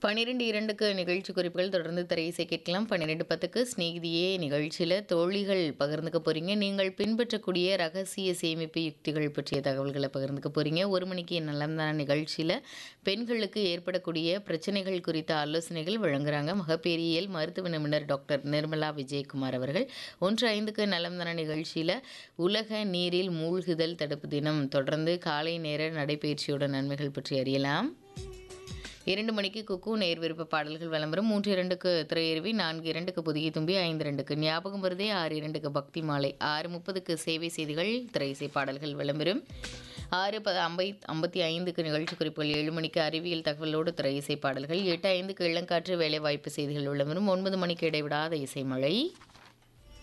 பன்னிரெண்டு இரண்டுக்கு நிகழ்ச்சி குறிப்புகள் தொடர்ந்து திரையிசை கேட்கலாம் பன்னிரெண்டு பத்துக்கு ஸ்நேகிதியே நிகழ்ச்சியில் தோழிகள் பகிர்ந்துக்க போகிறீங்க நீங்கள் பின்பற்றக்கூடிய ரகசிய சேமிப்பு யுக்திகள் பற்றிய தகவல்களை பகிர்ந்துக்க போகிறீங்க ஒரு மணிக்கு நலம்தான நிகழ்ச்சியில் பெண்களுக்கு ஏற்படக்கூடிய பிரச்சனைகள் குறித்த ஆலோசனைகள் வழங்குறாங்க மகப்பேறியல் மருத்துவ நிபுணர் டாக்டர் நிர்மலா விஜயகுமார் அவர்கள் ஒன்று ஐந்துக்கு நலம்தான நிகழ்ச்சியில் உலக நீரில் மூழ்குதல் தடுப்பு தினம் தொடர்ந்து காலை நேர நடைபயிற்சியோட நன்மைகள் பற்றி அறியலாம் இரண்டு மணிக்கு குக்கு நேர் விருப்ப பாடல்கள் விளம்பரம் மூன்று இரண்டுக்கு திரையருவி நான்கு இரண்டுக்கு புதிய தும்பி ஐந்து இரண்டுக்கு ஞாபகம் வருதே ஆறு இரண்டுக்கு பக்தி மாலை ஆறு முப்பதுக்கு சேவை செய்திகள் திரையிசை பாடல்கள் விளம்பரம் ஆறு ப ஐம்பை ஐம்பத்தி ஐந்துக்கு நிகழ்ச்சி குறிப்புகள் ஏழு மணிக்கு அறிவியல் தகவலோடு திரை இசை பாடல்கள் எட்டு ஐந்துக்கு இளங்காற்று வேலைவாய்ப்பு செய்திகள் விளம்பரம் ஒன்பது மணிக்கு இடைவிடாத இசைமழை